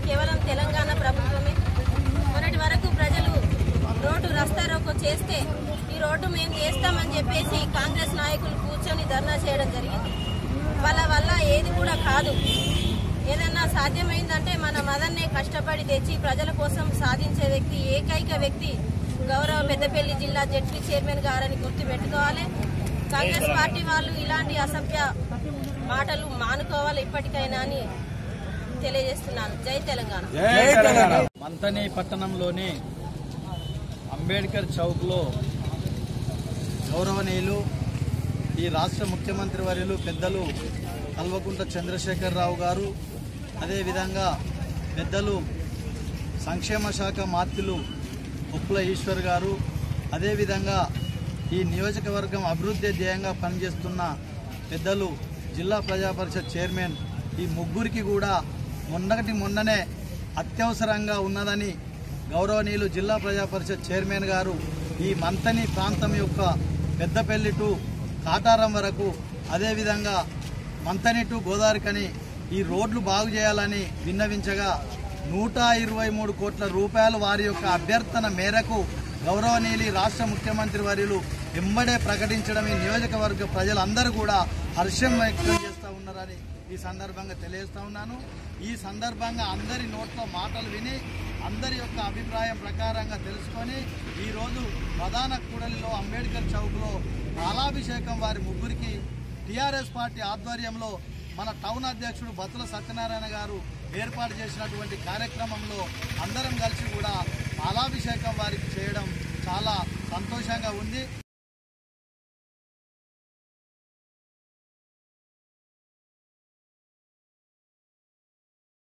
కేవలం తెలంగాణ ప్రభుత్వమే మొన్నటి వరకు ప్రజలు రోడ్డు రస్తా రోకో చేస్తే ఈ రోడ్డు మేము చేస్తామని చెప్పేసి కాంగ్రెస్ నాయకులు కూర్చొని ధర్నా చేయడం జరిగింది వాళ్ళ వల్ల ఏది కూడా కాదు ఏదన్నా సాధ్యమైందంటే మన మదన్నే కష్టపడి తెచ్చి ప్రజల కోసం సాధించే వ్యక్తి ఏకైక వ్యక్తి గౌరవ పెద్దపల్లి జిల్లా జడ్పీ చైర్మన్ గారని గుర్తుపెట్టుకోవాలి కాంగ్రెస్ పార్టీ వాళ్ళు ఇలాంటి అసభ్య మాటలు మానుకోవాలి ఇప్పటికైనా అని తెలియజేస్తున్నాను జై తెలంగాణ మంతని పట్టణంలోని అంబేద్కర్ చౌక్లో గౌరవనీయులు ఈ రాష్ట్ర ముఖ్యమంత్రి వర్యులు పెద్దలు కల్వకుంట చంద్రశేఖరరావు గారు అదేవిధంగా పెద్దలు సంక్షేమ శాఖ మాత్యులు ఉప్పుల ఈశ్వర్ గారు అదేవిధంగా ఈ నియోజకవర్గం అభివృద్ధి ధ్యేయంగా పనిచేస్తున్న పెద్దలు జిల్లా ప్రజా పరిషత్ చైర్మన్ ఈ ముగ్గురికి కూడా మొన్నటి మొన్ననే అత్యవసరంగా ఉన్నదని గౌరవనీయులు జిల్లా ప్రజా పరిషత్ చైర్మన్ గారు ఈ మంతని ప్రాంతం యొక్క పెద్దపల్లి టు కాటారం వరకు అదేవిధంగా మంతని టు గోదావరికని ఈ రోడ్లు బాగు చేయాలని విన్నవించగా నూట ఇరవై మూడు కోట్ల రూపాయలు వారి యొక్క అభ్యర్థన మేరకు గౌరవనీయులు ఈ రాష్ట్ర ముఖ్యమంత్రి వర్యులు ఎంబడే ప్రకటించడం ఈ నియోజకవర్గ ప్రజలందరూ కూడా హర్షం వ్యక్తం చేస్తూ ఉన్నారని ఈ సందర్భంగా తెలియజేస్తా ఉన్నాను ఈ సందర్భంగా అందరి నోట్లో మాటలు విని అందరి యొక్క అభిప్రాయం ప్రకారంగా తెలుసుకొని ఈరోజు ప్రధాన కూడలిలో అంబేద్కర్ చౌక్లో పాలాభిషేకం వారి ముగ్గురికి టీఆర్ఎస్ పార్టీ ఆధ్వర్యంలో మన టౌన్ అధ్యక్షుడు బతుల సత్యనారాయణ గారు ఏర్పాటు చేసినటువంటి కార్యక్రమంలో అందరం కలిసి కూడా పాలాభిషేకం వారికి చేయడం చాలా సంతోషంగా ఉంది